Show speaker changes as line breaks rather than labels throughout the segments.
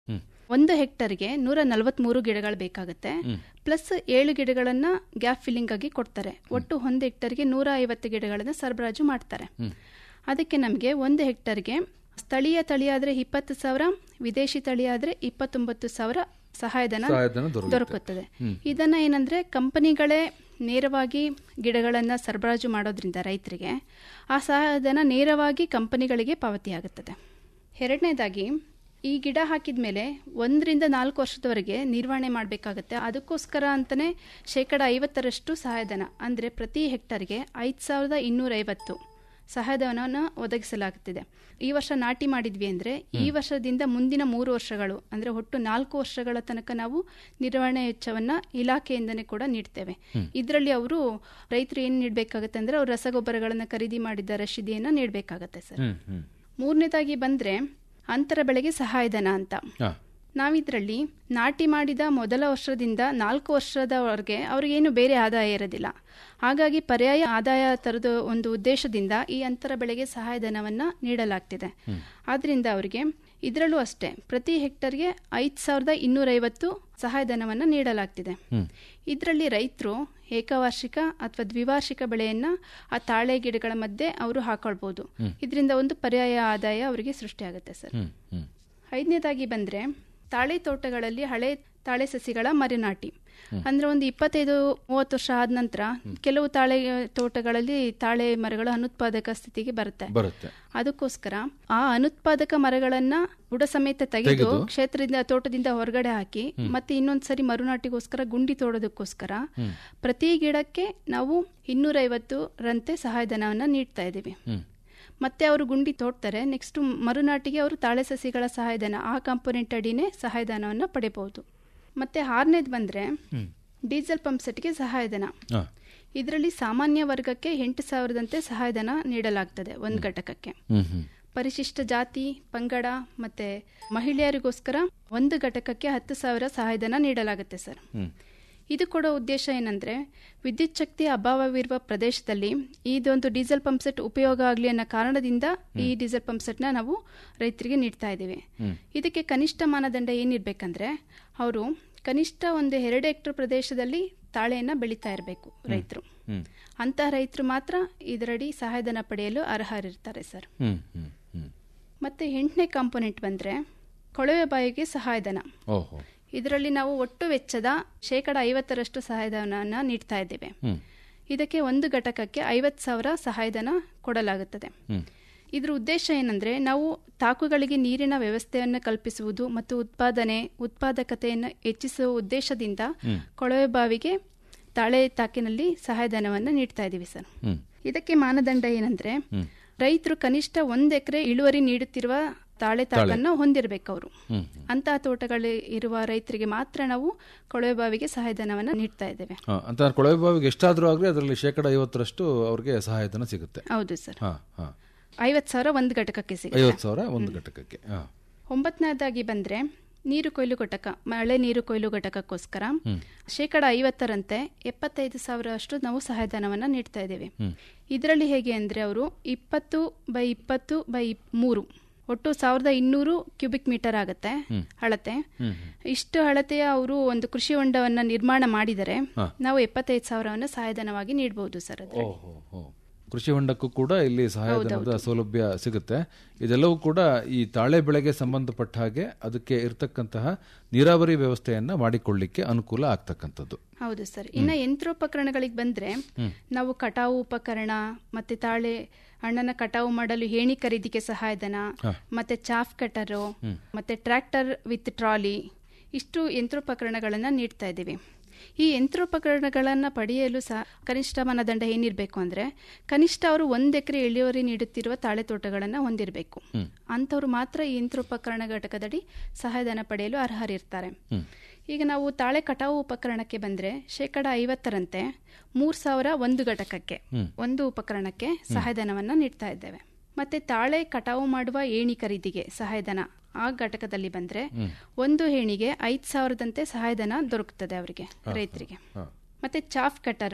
ಒಂದು ಹೆಕ್ಟರ್ಗೆ ನೂರ ನಲವತ್ಮೂರು ಗಿಡಗಳು ಬೇಕಾಗುತ್ತೆ ಪ್ಲಸ್ ಏಳು ಗಿಡಗಳನ್ನ ಗ್ಯಾಪ್ ಫಿಲ್ಲಿಂಗ್ ಆಗಿ ಕೊಡ್ತಾರೆ ಒಟ್ಟು ಒಂದು ಹೆಕ್ಟರ್ಗೆ ನೂರ ಐವತ್ತು ಗಿಡಗಳನ್ನ ಸರಬರಾಜು ಮಾಡ್ತಾರೆ ಅದಕ್ಕೆ ನಮಗೆ ಒಂದು ಹೆಕ್ಟರ್ಗೆ ಸ್ಥಳೀಯ ತಳಿ ಆದ್ರೆ ಇಪ್ಪತ್ತು ಸಾವಿರ ವಿದೇಶಿ ತಳಿ ಆದ್ರೆ ಇಪ್ಪತ್ತೊಂಬತ್ತು ಸಾವಿರ ಸಹಾಯಧನ
ಸಹಾಯಧನ ದೊರಕುತ್ತೆ.
ದೊರಕುತ್ತದೆ ಇದನ್ನ ಏನಂದ್ರೆ ಕಂಪನಿಗಳೇ ನೇರವಾಗಿ ಗಿಡಗಳನ್ನ ಸರಬರಾಜು ಮಾಡೋದ್ರಿಂದ ರೈತರಿಗೆ ಆ ಸಹಾಯಧನ ನೇರವಾಗಿ ಕಂಪನಿಗಳಿಗೆ ಪಾವತಿಯಾಗುತ್ತದೆ ಎರಡನೇದಾಗಿ ಈ ಗಿಡ ಹಾಕಿದ ಮೇಲೆ ಒಂದರಿಂದ ನಾಲ್ಕು ವರ್ಷದವರೆಗೆ ನಿರ್ವಹಣೆ ಮಾಡಬೇಕಾಗತ್ತೆ ಅದಕ್ಕೋಸ್ಕರ ಅಂತಾನೆ ಶೇಕಡ ಐವತ್ತರಷ್ಟು ಸಹಾಯಧನ ಅಂದರೆ ಪ್ರತಿ ಹೆಕ್ಟರ್ಗೆ ಐದು ಸಾವಿರದ ಇನ್ನೂರೈವತ್ತು ಸಹಾಯಧನವನ್ನು ಒದಗಿಸಲಾಗುತ್ತಿದೆ ಈ ವರ್ಷ ನಾಟಿ ಮಾಡಿದ್ವಿ ಅಂದರೆ ಈ ವರ್ಷದಿಂದ ಮುಂದಿನ ಮೂರು ವರ್ಷಗಳು ಅಂದರೆ ಒಟ್ಟು ನಾಲ್ಕು ವರ್ಷಗಳ ತನಕ ನಾವು ನಿರ್ವಹಣೆ ವೆಚ್ಚವನ್ನ ಇಲಾಖೆಯಿಂದನೇ ಕೂಡ ನೀಡ್ತೇವೆ ಇದರಲ್ಲಿ ಅವರು ರೈತರು ಏನು ನೀಡಬೇಕಾಗತ್ತೆ ಅಂದರೆ ಅವರು ರಸಗೊಬ್ಬರಗಳನ್ನು ಖರೀದಿ ಮಾಡಿದ ರಶೀದಿಯನ್ನು ನೀಡಬೇಕಾಗತ್ತೆ ಸರ್
ಹ್ಮ್ ಹ್ಮ್
ಮೂರನೇದಾಗಿ ಬಂದ್ರೆ ಅಂತರ ಬೆಳೆಗೆ ಸಹಾಯಧನ ಅಂತ
ಹಾ
ನಾವಿದ್ರಲ್ಲಿ ನಾಟಿ ಮಾಡಿದ ಮೊದಲ ವರ್ಷದಿಂದ ನಾಲ್ಕು ವರ್ಷದವರೆಗೆ ಅವ್ರಿಗೇನು ಬೇರೆ ಆದಾಯ ಇರೋದಿಲ್ಲ ಹಾಗಾಗಿ ಪರ್ಯಾಯ ಆದಾಯ ತರದ ಒಂದು ಉದ್ದೇಶದಿಂದ ಈ ಅಂತರ ಬೆಳೆಗೆ ಸಹಾಯಧನವನ್ನ ನೀಡಲಾಗ್ತಿದೆ ಆದ್ರಿಂದ ಅವರಿಗೆ ಇದರಲ್ಲೂ ಅಷ್ಟೇ ಪ್ರತಿ ಹೆಕ್ಟರ್ಗೆ ಐದು ಸಾವಿರದ ಇನ್ನೂರೈವತ್ತು ಸಹಾಯಧನವನ್ನ ನೀಡಲಾಗ್ತಿದೆ ಇದರಲ್ಲಿ ರೈತರು ಏಕವಾರ್ಷಿಕ ಅಥವಾ ದ್ವಿವಾರ್ಷಿಕ ಬೆಳೆಯನ್ನ ಆ ತಾಳೆ ಗಿಡಗಳ ಮಧ್ಯೆ ಅವರು ಹಾಕೊಳ್ಬಹುದು ಇದರಿಂದ ಒಂದು ಪರ್ಯಾಯ ಆದಾಯ ಅವರಿಗೆ ಸೃಷ್ಟಿಯಾಗುತ್ತೆ ಸರ್
ಹ್ಮ್ ಹ್ಮ್
ಐದನೇದಾಗಿ ಬಂದ್ರೆ ತಾಳೆ ತೋಟಗಳಲ್ಲಿ ಹಳೆ ತಾಳೆ ಸಸಿಗಳ ಮರೆನಾಟಿ ಅಂದ್ರೆ ಒಂದು ಇಪ್ಪತ್ತೈದು ಮೂವತ್ತು ವರ್ಷ ಆದ ನಂತರ ಕೆಲವು ತಾಳೆ ತೋಟಗಳಲ್ಲಿ ತಾಳೆ ಮರಗಳು ಅನುತ್ಪಾದಕ ಸ್ಥಿತಿಗೆ ಬರುತ್ತೆ
ಬರುತ್ತೆ
ಅದಕ್ಕೋಸ್ಕರ ಆ ಅನುತ್ಪಾದಕ ಮರಗಳನ್ನ ಬುಡ ಸಮೇತ ತೆಗೆದು
ತೆಗೆದು
ಕ್ಷೇತ್ರದಿಂದ ತೋಟದಿಂದ ಹೊರಗಡೆ ಹಾಕಿ ಮತ್ತೆ ಇನ್ನೊಂದ್ಸರಿ ಮರುನಾಟಿಗೋಸ್ಕರ ಗುಂಡಿ ತೋಡೋದಕ್ಕೋಸ್ಕರ ಪ್ರತಿ ಗಿಡಕ್ಕೆ ನಾವು ಇನ್ನೂರೈವತ್ತು ರಂತೆ ಸಹಾಯಧನವನ್ನ ನೀಡ್ತಾ ಇದ್ದೀವಿ
ಹ್ಮ್
ಮತ್ತೆ ಅವರು ಗುಂಡಿ ತೋಡ್ತಾರೆ ನೆಕ್ಸ್ಟ್ ಮರುನಾಟಿಗೆ ಅವರು ತಾಳೆ ಸಸಿಗಳ ಸಹಾಯಧನ ಆ ಕಾಂಪೊನೆಂಟ್ ಅಡಿನೇ ಸಹಾಯಧನವನ್ನು ಪಡೆಯಬಹುದು ಮತ್ತೆ ಆರನೇದು ಬಂದ್ರೆ ಡೀಸೆಲ್ ಪಂಪ್ ಸೆಟ್ಗೆ ಸಹಾಯಧನ
ಹಾ
ಇದರಲ್ಲಿ ಸಾಮಾನ್ಯ ವರ್ಗಕ್ಕೆ ಎಂಟು ಸಾವಿರದಂತೆ ಸಹಾಯಧನ ನೀಡಲಾಗ್ತದೆ ಒಂದು ಘಟಕಕ್ಕೆ
ಹ್ಮ್ ಹ್ಮ್
ಪರಿಶಿಷ್ಟ ಜಾತಿ ಪಂಗಡ ಮತ್ತೆ ಮಹಿಳೆಯರಿಗೋಸ್ಕರ ಒಂದು ಘಟಕಕ್ಕೆ ಹತ್ತು ಸಾವಿರ ಸಹಾಯಧನ ನೀಡಲಾಗುತ್ತೆ ಸರ್
ಹ್ಮ್
ಇದು ಕೊಡೋ ಉದ್ದೇಶ ಏನಂದ್ರೆ ವಿದ್ಯುತ್ ಶಕ್ತಿ ಅಭಾವವಿರುವ ಪ್ರದೇಶದಲ್ಲಿ ಇದೊಂದು ಡೀಸೆಲ್ ಪಂಪ್ ಸೆಟ್ ಉಪಯೋಗ ಆಗಲಿ ಅನ್ನೋ ಕಾರಣದಿಂದ ಈ ಡೀಸೆಲ್ ಪಂಪ್ ಸೆಟ್ನ ನಾವು ರೈತರಿಗೆ ನೀಡ್ತಾ ಇದ್ದೀವಿ ಇದಕ್ಕೆ ಕನಿಷ್ಠ ಮಾನದಂಡ ಏನಿರ್ಬೇಕಂದ್ರೆ ಅವರು ಕನಿಷ್ಠ ಒಂದು ಎರಡು ಹೆಕ್ಟರ್ ಪ್ರದೇಶದಲ್ಲಿ ತಾಳೆಯನ್ನ ಬೆಳೀತಾ ಇರಬೇಕು ರೈತರು
ಹ್ಮ್
ಅಂತಹ ರೈತರು ಮಾತ್ರ ಇದರಡಿ ಸಹಾಯಧನ ಪಡೆಯಲು ಅರ್ಹರಿರ್ತಾರೆ ಸರ್
ಹ್ಮ್ ಹ್ಮ್ ಹ್ಮ್
ಮತ್ತೆ ಎಂಟನೇ ಕಾಂಪೊನೆಂಟ್ ಬಂದ್ರೆ ಕೊಳವೆ ಬಾಯಿಗೆ ಸಹಾಯಧನ
ಓಹೋ
ಇದರಲ್ಲಿ ನಾವು ಒಟ್ಟು ವೆಚ್ಚದ ಶೇಕಡ ಐವತ್ತರಷ್ಟು ಸಹಾಯಧನವನ್ನು ನೀಡ್ತಾ ಇದ್ದೇವೆ
ಹ್ಮ್
ಇದಕ್ಕೆ ಒಂದು ಘಟಕಕ್ಕೆ ಐವತ್ತು ಸಾವಿರ ಸಹಾಯಧನ ಕೊಡಲಾಗುತ್ತದೆ
ಹ್ಮ್
ಇದ್ರ ಉದ್ದೇಶ ಏನಂದ್ರೆ ನಾವು ತಾಕುಗಳಿಗೆ ನೀರಿನ ವ್ಯವಸ್ಥೆಯನ್ನು ಕಲ್ಪಿಸುವುದು ಮತ್ತು ಉತ್ಪಾದನೆ ಉತ್ಪಾದಕತೆಯನ್ನು ಹೆಚ್ಚಿಸುವ ಉದ್ದೇಶದಿಂದ ಕೊಳವೆ ಬಾವಿಗೆ ತಾಳೆ ತಾಕಿನಲ್ಲಿ ಸಹಾಯಧನವನ್ನು ನೀಡ್ತಾ ಇದ್ದೀವಿ ಸರ್
ಹ್ಮ್
ಇದಕ್ಕೆ ಮಾನದಂಡ ಏನಂದ್ರೆ ರೈತರು ಕನಿಷ್ಠ ಒಂದ್ ಎಕರೆ ಇಳುವರಿ ನೀಡುತ್ತಿರುವ ತಾಳೆ ತಾಕನ್ನು ಹೊಂದಿರಬೇಕು ಅವರು
ಹ್ಮ್
ಅಂತಹ ತೋಟಗಳು ಇರುವ ರೈತರಿಗೆ ಮಾತ್ರ ನಾವು ಕೊಳವೆ ಬಾವಿಗೆ ಸಹಾಯಧನವನ್ನು ನೀಡ್ತಾ ಇದ್ದೇವೆ
ಹಾ ಅಂತ ಕೊಳವೆ ಬಾವಿಗೆ ಎಷ್ಟಾದ್ರೂ ಆಗ್ಲಿ ಅದರಲ್ಲಿ ಶೇಕಡ ಐವತ್ತರಷ್ಟು ಅವ್ರಿಗೆ ಸಹಾಯಧನ ಸಿಗುತ್ತೆ
ಹೌದು ಸರ್
ಹಾ ಹಾ
ಐವತ್ತು ಸಾವಿರ ಒಂದು ಘಟಕಕ್ಕೆ ಸಿಗುತ್ತೆ
ಐವತ್ತು ಸಾವಿರ ಒಂದು ಘಟಕಕ್ಕೆ ಹಾ
ಒಂಬತ್ತನೇದಾಗಿ ಬಂದ್ರೆ ನೀರು ಕೊಯ್ಲು ಘಟಕ ಮಳೆ ನೀರು ಕೊಯ್ಲು ಘಟಕಕ್ಕೋಸ್ಕರ ಶೇಕಡ ಐವತ್ತರಂತೆ ಎಪ್ಪತ್ತೈದು ಸಾವಿರ ಅಷ್ಟು ನಾವು ಸಹಾಯಧನವನ್ನ ನೀಡ್ತಾ ಇದ್ದೇವೆ ಇದರಲ್ಲಿ ಹೇಗೆ ಅಂದ್ರೆ ಅವರು ಇಪ್ಪತ್ತು ಬೈ ಇಪ್ಪತ್ತು ಬೈ ಮೂರು ಒಟ್ಟು ಸಾವಿರದ ಇನ್ನೂರು ಕ್ಯೂಬಿಕ್ ಮೀಟರ್ ಆಗುತ್ತೆ ಅಳತೆ ಇಷ್ಟು ಅಳತೆಯ ಅವರು ಒಂದು ಕೃಷಿ ಹೊಂಡವನ್ನ ನಿರ್ಮಾಣ ಮಾಡಿದರೆ ನಾವು ಎಪ್ಪತ್ತೈದು ಸಾವಿರವನ್ನು ಸಹಾಯಧನವಾಗಿ ನೀಡಬಹುದು ಸರ್ ಅದು
ಓಹೋ ಹೋ ಕೃಷಿ ಹೊಂಡಕ್ಕೂ ಕೂಡ ಇಲ್ಲಿ ಸಹಾಯಧನದ ಸೌಲಭ್ಯ ಸಿಗುತ್ತೆ ಇದೆಲ್ಲವೂ ಕೂಡ ಈ ತಾಳೆ ಬೆಳೆಗೆ ಸಂಬಂಧಪಟ್ಟ ಹಾಗೆ ಅದಕ್ಕೆ ಇರತಕ್ಕಂತಹ ನೀರಾವರಿ ವ್ಯವಸ್ಥೆಯನ್ನ ಮಾಡಿಕೊಳ್ಳಿಕ್ಕೆ ಅನುಕೂಲ ಆಗ್ತಕ್ಕಂಥದ್ದು
ಹೌದು ಸರ್ ಇನ್ನ ಯಂತ್ರೋಪಕರಣಗಳಿಗೆ ಬಂದ್ರೆ ನಾವು ಕಟಾವು ಉಪಕರಣ ಮತ್ತೆ ತಾಳೆ ಹಣ್ಣನ್ನ ಕಟಾವು ಮಾಡಲು ಏಣಿ ಖರೀದಿಗೆ ಸಹಾಯಧನ ಮತ್ತೆ ಚಾಫ್ ಕಟರು ಮತ್ತೆ ಟ್ರ್ಯಾಕ್ಟರ್ ವಿತ್ ಟ್ರಾಲಿ ಇಷ್ಟು ಯಂತ್ರೋಪಕರಣಗಳನ್ನ ನೀಡ್ತಾ ಇದ್ದೀವಿ ಈ ಯಂತ್ರೋಪಕರಣಗಳನ್ನ ಪಡೆಯಲು ಸಹ ಕನಿಷ್ಠ ಮಾನದಂಡ ಏನಿರಬೇಕು ಅಂದ್ರೆ ಕನಿಷ್ಠ ಅವರು ಒಂದ್ ಎಕರೆ ಇಳುವರಿ ನೀಡುತ್ತಿರುವ ತಾಳೆ ತೋಟಗಳನ್ನ ಹೊಂದಿರಬೇಕು ಅಂಥವ್ರು ಮಾತ್ರ ಈ ಯಂತ್ರೋಪಕರಣ ಘಟಕದಡಿ ಸಹಾಯಧನ ಪಡೆಯಲು ಅರ್ಹರಿರ್ತಾರೆ ಈಗ ನಾವು ತಾಳೆ ಕಟಾವು ಉಪಕರಣಕ್ಕೆ ಬಂದ್ರೆ ಶೇಕಡ ಐವತ್ತರಂತೆ ಮೂರ್ ಸಾವಿರ ಒಂದು ಘಟಕಕ್ಕೆ ಒಂದು ಉಪಕರಣಕ್ಕೆ ಸಹಾಯಧನವನ್ನ ನೀಡ್ತಾ ಇದ್ದೇವೆ ಮತ್ತೆ ತಾಳೆ ಕಟಾವು ಮಾಡುವ ಏಣಿ ಖರೀದಿಗೆ ಸಹಾಯಧನ ಆ ಘಟಕದಲ್ಲಿ ಬಂದ್ರೆ ಒಂದು ಏಣಿಗೆ ಐದ್ ಸಾವಿರದಂತೆ ಸಹಾಯಧನ ದೊರಕುತ್ತದೆ ಅವರಿಗೆ ರೈತರಿಗೆ ಮತ್ತೆ ಚಾಫ್ ಕಟರ್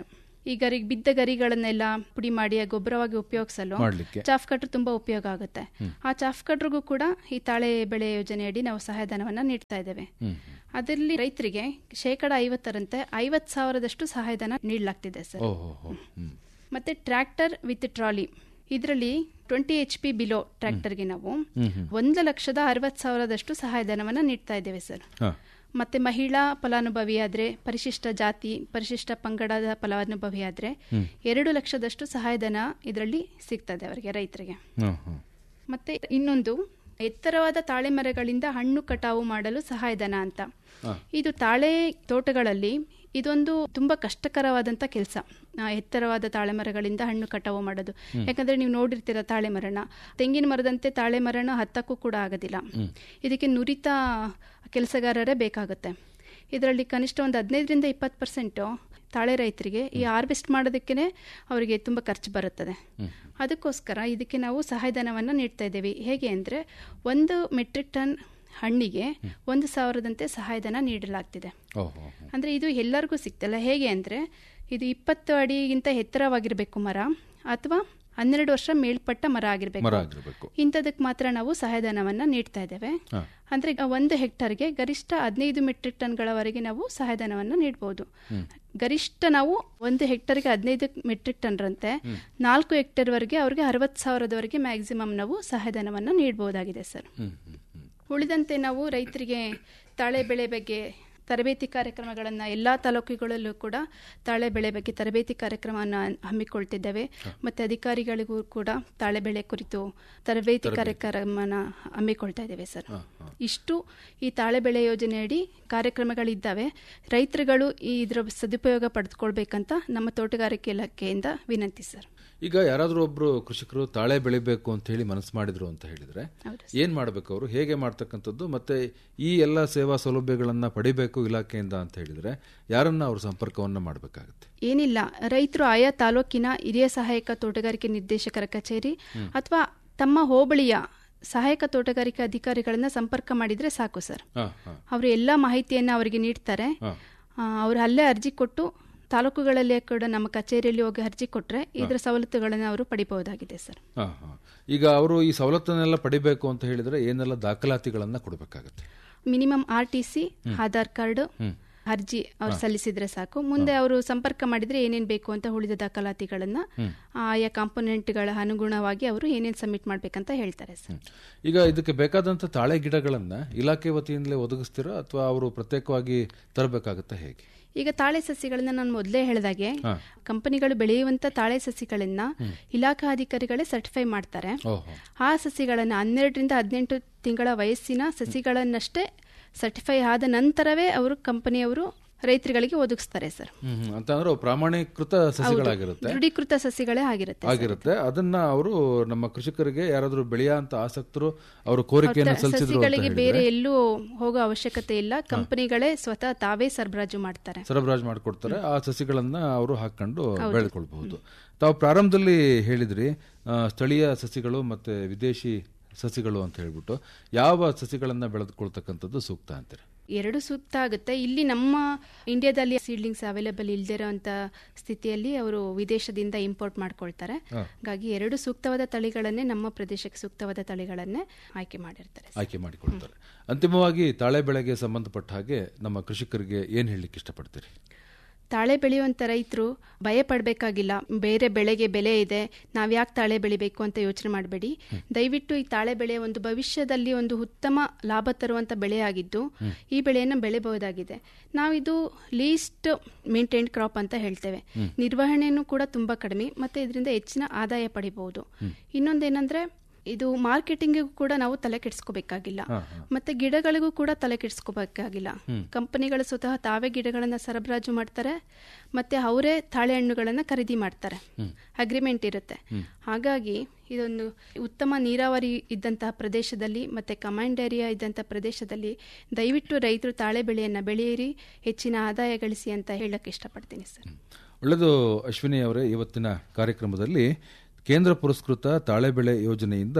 ಈ ಗರಿ ಬಿದ್ದ ಗರಿಗಳನ್ನೆಲ್ಲ ಪುಡಿ ಮಾಡಿ ಗೊಬ್ಬರವಾಗಿ ಉಪಯೋಗಿಸಲು
ಮಾಡ್ಲಿಕ್ಕೆ
ಚಾಫ್ ಕಟ್ರ್ ತುಂಬಾ ಉಪಯೋಗ ಆಗುತ್ತೆ ಆ ಚಾಫ್ ಕಟ್ರಿಗೂ ಕೂಡ ಈ ತಾಳೆ ಬೆಳೆ ಯೋಜನೆಯಡಿ ನಾವು ಸಹಾಯಧನವನ್ನ ನೀಡ್ತಾ ಇದ್ದೇವೆ
ಹ್ಮ್
ಅದರಲ್ಲಿ ರೈತರಿಗೆ ಶೇಕಡ ಐವತ್ತರಂತೆ ಐವತ್ ಸಾವಿರದಷ್ಟು ಸಹಾಯಧನ ನೀಡಲಾಗ್ತಿದೆ ಸರ್
ಓಹೋ ಹೋ ಹ್ಮ್
ಮತ್ತೆ ಟ್ರ್ಯಾಕ್ಟರ್ ವಿತ್ ಟ್ರಾಲಿ ಇದರಲ್ಲಿ ಟ್ವೆಂಟಿ ಎಚ್ ಪಿ ಬಿಲೋ ಟ್ರ್ಯಾಕ್ಟರ್ಗೆ ನಾವು
ಹ್ಮ್ ಹ್ಮ್
ಒಂದು ಲಕ್ಷದ ಅರವತ್ತು ಸಾವಿರದಷ್ಟು ಸಹಾಯಧನವನ್ನ ನೀಡ್ತಾ ಇದ್ದೇವೆ ಸರ್
ಹಾ
ಮತ್ತೆ ಮಹಿಳಾ ಫಲಾನುಭವಿ ಆದ್ರೆ ಪರಿಶಿಷ್ಟ ಜಾತಿ ಪರಿಶಿಷ್ಟ ಪಂಗಡದ ಫಲಾನುಭವಿ ಆದ್ರೆ ಎರಡು ಲಕ್ಷದಷ್ಟು ಸಹಾಯಧನ ಇದರಲ್ಲಿ ಸಿಗ್ತದೆ ಅವರಿಗೆ ರೈತರಿಗೆ
ಹ್ಮ್ ಹ್ಮ್
ಮತ್ತೆ ಇನ್ನೊಂದು ಎತ್ತರವಾದ ತಾಳೆ ಮರಗಳಿಂದ ಹಣ್ಣು ಕಟಾವು ಮಾಡಲು ಸಹಾಯಧನ ಅಂತ
ಹಾ.
ಇದು ತಾಳೆ ತೋಟಗಳಲ್ಲಿ ಇದೊಂದು ತುಂಬಾ ಕಷ್ಟಕರವಾದಂತ ಕೆಲಸ ಎತ್ತರವಾದ ತಾಳೆ ಮರಗಳಿಂದ ಹಣ್ಣು ಕಟಾವು ಮಾಡೋದು ಯಾಕಂದ್ರೆ ನೀವು ನೋಡಿರ್ತೀರ ತಾಳೆ ಮರನ ತೆಂಗಿನ ಮರದಂತೆ ತಾಳೆ ಮರನ ಹತ್ತಕ್ಕೂ ಕೂಡ ಆಗೋದಿಲ್ಲ ಇದಕ್ಕೆ ನುರಿತ ಕೆಲಸಗಾರರೇ ಬೇಕಾಗುತ್ತೆ ಇದರಲ್ಲಿ ಕನಿಷ್ಠ ಒಂದು ಹದಿನೈದರಿಂದ ಇಪ್ಪತ್ತು ಪರ್ಸೆಂಟು ತಾಳೆ ರೈತರಿಗೆ ಈ ಹಾರ್ವೆಸ್ಟ್ ಮಾಡೋದಕ್ಕೆ ಅವರಿಗೆ ತುಂಬ ಖರ್ಚು ಬರುತ್ತದೆ ಅದಕ್ಕೋಸ್ಕರ ಇದಕ್ಕೆ ನಾವು ಸಹಾಯಧನವನ್ನು ನೀಡ್ತಾ ಇದ್ದೇವೆ ಹೇಗೆ ಅಂದರೆ ಒಂದು ಮೆಟ್ರಿಕ್ ಟನ್ ಹಣ್ಣಿಗೆ ಒಂದು ಸಾವಿರದಂತೆ ಸಹಾಯಧನ ನೀಡಲಾಗ್ತಿದೆ
ಓಹೋ
ಅಂದರೆ ಇದು ಎಲ್ಲರಿಗೂ ಸಿಗ್ತಲ್ಲ ಹೇಗೆ ಅಂದರೆ ಇದು ಇಪ್ಪತ್ತು ಅಡಿಗಿಂತ ಎತ್ತರವಾಗಿರಬೇಕು ಮರ ಅಥವಾ ಹನ್ನೆರಡು ವರ್ಷ ಮೇಲ್ಪಟ್ಟ ಮರ ಆಗಿರಬೇಕು
ಮರ ಆಗಿರ್ಬೇಕು
ಇಂಥದಕ್ಕೆ ಮಾತ್ರ ನಾವು ಸಹಾಯಧನವನ್ನ ನೀಡ್ತಾ ಇದ್ದೇವೆ
ಹಾ.
ಅಂದ್ರೆ ಈಗ ಒಂದು ಹೆಕ್ಟರ್ಗೆ ಗರಿಷ್ಠ ಹದಿನೈದು ಮೆಟ್ರಿಕ್ ಟನ್ಗಳವರೆಗೆ ನಾವು ಸಹಾಯಧನವನ್ನು ನೀಡಬಹುದು ಗರಿಷ್ಠ ನಾವು ಒಂದು ಹೆಕ್ಟರ್ಗೆ ಹದಿನೈದು ಮೆಟ್ರಿಕ್ ಟನ್ ರಂತೆ ನಾಲ್ಕು ಹೆಕ್ಟರ್ ವರೆಗೆ ಅವ್ರಿಗೆ ಅರವತ್ತು ಸಾವಿರದವರೆಗೆ ಮ್ಯಾಕ್ಸಿಮಮ್ ನಾವು ಸಹಾಯಧನವನ್ನು ನೀಡಬಹುದಾಗಿದೆ ಸರ್
ಹ್ಮ್ ಹ್ಮ್ ಹ್ಮ್
ಉಳಿದಂತೆ ನಾವು ರೈತರಿಗೆ ತಾಳೆ ಬೆಳೆ ಬಗ್ಗೆ ತರಬೇತಿ ಕಾರ್ಯಕ್ರಮಗಳನ್ನು ಎಲ್ಲ ತಾಲೂಕುಗಳಲ್ಲೂ ಕೂಡ ತಾಳೆ ಬೆಳೆ ಬಗ್ಗೆ ತರಬೇತಿ ಕಾರ್ಯಕ್ರಮವನ್ನು ಹಮ್ಮಿಕೊಳ್ತಿದ್ದೇವೆ ಮತ್ತೆ ಅಧಿಕಾರಿಗಳಿಗೂ ಕೂಡ ತಾಳೆ ಬೆಳೆ ಕುರಿತು ತರಬೇತಿ ಕಾರ್ಯಕ್ರಮನ ಹಮ್ಮಿಕೊಳ್ತಾ ಇದ್ದೇವೆ ಸರ್ ಇಷ್ಟು ಈ ತಾಳೆ ಬೆಳೆ ಯೋಜನೆಯಡಿ ಕಾರ್ಯಕ್ರಮಗಳಿದ್ದಾವೆ ರೈತರುಗಳು ಈ ಇದರ ಸದುಪಯೋಗ ಪಡೆದುಕೊಳ್ಬೇಕಂತ ನಮ್ಮ ತೋಟಗಾರಿಕೆ ಇಲಾಖೆಯಿಂದ ವಿನಂತಿ ಸರ್
ಈಗ ಯಾರಾದ್ರೂ ಒಬ್ರು ಕೃಷಿಕರು ತಾಳೆ ಬೆಳಿಬೇಕು ಅಂತ ಹೇಳಿ ಮನಸ್ಸು ಮಾಡಿದ್ರು ಅಂತ ಹೇಳಿದ್ರೆ
ಹೌದು
ಏನ್ ಮಾಡ್ಬೇಕು ಅವರು ಹೇಗೆ ಮಾಡ್ತಕ್ಕಂಥದ್ದು ಮತ್ತೆ ಈ ಎಲ್ಲ ಸೇವಾ ಸೌಲಭ್ಯಗಳನ್ನ ಪಡಿಬೇಕು ಇಲಾಖೆಯಿಂದ ಅಂತ ಹೇಳಿದ್ರೆ ಯಾರನ್ನ ಅವರು ಸಂಪರ್ಕವನ್ನ ಮಾಡಬೇಕಾಗುತ್ತೆ
ಏನಿಲ್ಲ ರೈತರು ಆಯಾ ತಾಲೂಕಿನ ಹಿರಿಯ ಸಹಾಯಕ ತೋಟಗಾರಿಕೆ ನಿರ್ದೇಶಕರ ಕಚೇರಿ ಅಥವಾ ತಮ್ಮ ಹೋಬಳಿಯ ಸಹಾಯಕ ತೋಟಗಾರಿಕೆ ಅಧಿಕಾರಿಗಳನ್ನ ಸಂಪರ್ಕ ಮಾಡಿದ್ರೆ ಸಾಕು ಸರ್
ಹಾ ಹಾ
ಅವರು ಎಲ್ಲ ಮಾಹಿತಿಯನ್ನ ಅವರಿಗೆ ನೀಡ್ತಾರೆ
ಹಾ
ಅವರು ಅಲ್ಲೇ ಅರ್ಜಿ ಕೊಟ್ಟು ತಾಲೂಕುಗಳಲ್ಲೇ ಕೂಡ ನಮ್ಮ ಕಚೇರಿಯಲ್ಲಿ ಹೋಗಿ ಅರ್ಜಿ ಕೊಟ್ರೆ ಇದರ ಸವಲತ್ತುಗಳನ್ನು ಅವರು ಪಡಿಬಹುದಾಗಿದೆ ಸರ್
ಹಾ ಹಾ ಈಗ ಅವರು ಈ ಸವಲತ್ತನ್ನೆಲ್ಲ ಪಡಿಬೇಕು ಅಂತ ಹೇಳಿದ್ರೆ ಏನೆಲ್ಲ ದಾಖಲಾತಿಗಳನ್ನ ಕೊಡಬೇಕಾಗತ್ತೆ
minimum R T C Aadhaar card ಅರ್ಜಿ ಅವ್ರು ಸಲ್ಲಿಸಿದ್ರೆ ಸಾಕು ಮುಂದೆ ಅವರು ಸಂಪರ್ಕ ಮಾಡಿದ್ರೆ ಏನೇನ್ ಬೇಕು ಅಂತ ಉಳಿದ ದಾಖಲಾತಿಗಳನ್ನ ಆಯಾ ಕಾಂಪೊನೆಂಟ್ಗಳ ಅನುಗುಣವಾಗಿ ಅವರು ಏನೇನ್ ಸಬ್ಮಿಟ್ ಮಾಡ್ಬೇಕಂತ ಹೇಳ್ತಾರೆ ಸರ್
ಈಗ ಇದಕ್ಕೆ ಬೇಕಾದಂತ ತಾಳೆ ಗಿಡಗಳನ್ನ ಇಲಾಖೆ ವತಿಯಿಂದಲೇ ಒದಗಿಸ್ತೀರಾ ಅಥವಾ ಅವರು ಪ್ರತ್ಯೇಕವಾಗಿ ತರಬೇಕಾಗತ್ತಾ ಹೇಗೆ
ಈಗ ತಾಳೆ ಸಸಿಗಳನ್ನ ನಾನು ಮೊದಲೇ ಹೇಳಿದಾಗೆ ಕಂಪನಿಗಳು ಬೆಳೆಯುವಂತ ತಾಳೆ ಸಸಿಗಳನ್ನ ಇಲಾಖಾ ಅಧಿಕಾರಿಗಳೇ ಸರ್ಟಿಫೈ ಮಾಡ್ತಾರೆ
ಓಹೋ
ಆ ಸಸಿಗಳನ್ನ ಹನ್ನೆರಡರಿಂದ ಹದಿನೆಂಟು ತಿಂಗಳ ವಯಸ್ಸಿನ ಸಸಿಗಳನ್ನಷ್ಟೇ ಸರ್ಟಿಫೈ ಆದ ನಂತರವೇ ಅವರು ಕಂಪನಿಯವರು ರೈತರುಗಳಿಗೆ ಒದಗಿಸ್ತಾರೆ ಸರ್
ಹ್ಮ್ ಹ್ಮ್. ಅಂತಂದ್ರೆ ಅವು ಪ್ರಾಮಾಣೀಕೃತ ಸಸಿಗಳಾಗಿರುತ್ತೆ
ದೃಢೀಕೃತ ಸಸಿಗಳೇ ಆಗಿರುತ್ತೆ
ಆಗಿರುತ್ತೆ ಅದನ್ನ ಅವರು ನಮ್ಮ ಕೃಷಿಕರಿಗೆ ಯಾರಾದ್ರೂ ಬೆಳೆಯ ಅಂತ ಆಸಕ್ತರು ಅವರು ಕೋರಿಕೆಯನ್ನು ಸಲ್ಲಿಸಿದ್ರು ಅಂತ
ಸಸಿಗಳಿಗೆ
ಹೇಳಿದ್ರೆ
ಬೇರೆ ಎಲ್ಲೂ ಹೋಗೋ ಅವಶ್ಯಕತೆ ಇಲ್ಲ ಕಂಪನಿಗಳೇ ಸ್ವತಃ ತಾವೇ ಸರಬರಾಜು ಮಾಡ್ತಾರೆ
ಸರಬರಾಜು ಮಾಡಿಕೊಡ್ತಾರೆ ಆ ಸಸಿಗಳನ್ನ ಅವರು ಹಾಕೊಂಡು ಬೆಳೆದುಕೊಳ್ಬಹುದು ತಾವು ಪ್ರಾರಂಭದಲ್ಲಿ ಹೇಳಿದ್ರಿ ಆ, ಸ್ಥಳೀಯ ಸಸಿಗಳು ಮತ್ತೆ ವಿದೇಶಿ ಸಸಿಗಳು ಅಂತ ಹೇಳ್ಬಿಟ್ಟು ಯಾವ ಸಸಿಗಳನ್ನ ಬೆಳೆದುಕೊಳ್ತಕ್ಕಂಥದ್ದು ಸೂಕ್ತ ಅಂತಾರೆ
ಎರಡು ಸೂಕ್ತ ಆಗುತ್ತೆ ಇಲ್ಲಿ ನಮ್ಮ ಇಂಡಿಯಾದಲ್ಲಿ ಸೀಡ್ಲಿಂಗ್ಸ್ ಅವೈಲೇಬಲ್ ಇಲ್ದಿರೋಂಥ ಸ್ಥಿತಿಯಲ್ಲಿ ಅವರು ವಿದೇಶದಿಂದ ಇಂಪೋರ್ಟ್ ಮಾಡ್ಕೊಳ್ತಾರೆ ಹಾಗಾಗಿ ಎರಡು ಸೂಕ್ತವಾದ ತಳಿಗಳನ್ನೇ ನಮ್ಮ ಪ್ರದೇಶಕ್ಕೆ ಸೂಕ್ತವಾದ ತಳಿಗಳನ್ನೇ ಆಯ್ಕೆ ಮಾಡಿರ್ತಾರೆ
ಆಯ್ಕೆ ಮಾಡಿಕೊಳ್ತಾರೆ ಅಂತಿಮವಾಗಿ ತಾಳೆ ಬೆಳೆಗೆ ಸಂಬಂಧಪಟ್ಟ ಹಾಗೆ ನಮ್ಮ ಕೃಷಿಕರಿಗೆ ಏನ್ ಹೇಳಲಿಕ್ಕೆ ಇಷ್ಟಪಡ್ತೀರಿ
ತಾಳೆ ಬೆಳೆಯುವಂಥ ರೈತರು ಭಯ ಪಡಬೇಕಾಗಿಲ್ಲ ಬೇರೆ ಬೆಳೆಗೆ ಬೆಲೆ ಇದೆ ನಾವು ಯಾಕೆ ತಾಳೆ ಬೆಳಿಬೇಕು ಅಂತ ಯೋಚನೆ ಮಾಡಬೇಡಿ ದಯವಿಟ್ಟು ಈ ತಾಳೆ ಬೆಳೆ ಒಂದು ಭವಿಷ್ಯದಲ್ಲಿ ಒಂದು ಉತ್ತಮ ಲಾಭ ತರುವಂತ ಬೆಳೆಯಾಗಿದ್ದು ಈ ಬೆಳೆಯನ್ನು ಬೆಳೆಬಹುದಾಗಿದೆ ನಾವಿದು ಲೀಸ್ಟ್ ಮೇಂಟೈನ್ಡ್ ಕ್ರಾಪ್ ಅಂತ ಹೇಳ್ತೇವೆ ನಿರ್ವಹಣೆನೂ ಕೂಡ ತುಂಬಾ ಕಡಿಮೆ ಮತ್ತೆ ಇದರಿಂದ ಹೆಚ್ಚಿನ ಆದಾಯ ಪಡಿಬಹುದು ಇನ್ನೊಂದೇನಂದ್ರೆ ಇದು ಮಾರ್ಕೆಟಿಂಗಿಗೂ ಕೂಡ ನಾವು ತಲೆ ಕೆಡಿಸ್ಕೋಬೇಕಾಗಿಲ್ಲ ಮತ್ತೆ ಗಿಡಗಳಿಗೂ ಕೂಡ ತಲೆ ಕೆಡಿಸ್ಕೋಬೇಕಾಗಿಲ್ಲ ಕಂಪನಿಗಳು ಸ್ವತಃ ತಾವೇ ಗಿಡಗಳನ್ನ ಸರಬರಾಜು ಮಾಡ್ತಾರೆ ಮತ್ತೆ ಅವರೇ ತಾಳೆ ಹಣ್ಣುಗಳನ್ನ ಖರೀದಿ ಮಾಡ್ತಾರೆ ಅಗ್ರಿಮೆಂಟ್ ಇರುತ್ತೆ ಹಾಗಾಗಿ ಇದೊಂದು ಉತ್ತಮ ನೀರಾವರಿ ಇದ್ದಂತಹ ಪ್ರದೇಶದಲ್ಲಿ ಮತ್ತೆ ಕಮಾಂಡ್ ಏರಿಯಾ ಇದ್ದಂತಹ ಪ್ರದೇಶದಲ್ಲಿ ದಯವಿಟ್ಟು ರೈತರು ತಾಳೆ ಬೆಳೆಯನ್ನ ಬೆಳೆಯಿರಿ ಹೆಚ್ಚಿನ ಆದಾಯ ಗಳಿಸಿ ಅಂತ ಹೇಳಕ್ ಇಷ್ಟಪಡ್ತೀನಿ ಸರ್
ಒಳ್ಳೆಯದು ಅಶ್ವಿನಿ ಅವರೇ ಇವತ್ತಿನ ಕಾರ್ಯಕ್ರಮದಲ್ಲಿ ಕೇಂದ್ರ ಪುರಸ್ಕೃತ ತಾಳೆ ಬೆಳೆ ಯೋಜನೆಯಿಂದ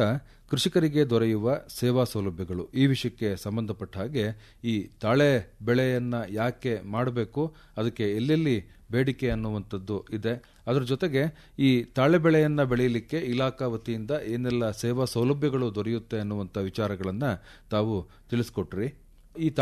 ಕೃಷಿಕರಿಗೆ ದೊರೆಯುವ ಸೇವಾ ಸೌಲಭ್ಯಗಳು ಈ ವಿಷಯಕ್ಕೆ ಸಂಬಂಧಪಟ್ಟ ಹಾಗೆ ಈ ತಾಳೆ ಬೆಳೆಯನ್ನ ಯಾಕೆ ಮಾಡಬೇಕು ಅದಕ್ಕೆ ಎಲ್ಲೆಲ್ಲಿ ಬೇಡಿಕೆ ಅನ್ನುವಂಥದ್ದು ಇದೆ ಅದರ ಜೊತೆಗೆ ಈ ತಾಳೆ ಬೆಳೆಯನ್ನ ಬೆಳೆಯಲಿಕ್ಕೆ ಇಲಾಖಾ ವತಿಯಿಂದ ಏನೆಲ್ಲ ಸೇವಾ ಸೌಲಭ್ಯಗಳು ದೊರೆಯುತ್ತೆ ಅನ್ನುವಂಥ ವಿಚಾರಗಳನ್ನ ತಾವು ತಿಳಿಸ್ಕೊಟ್ರಿ ಈ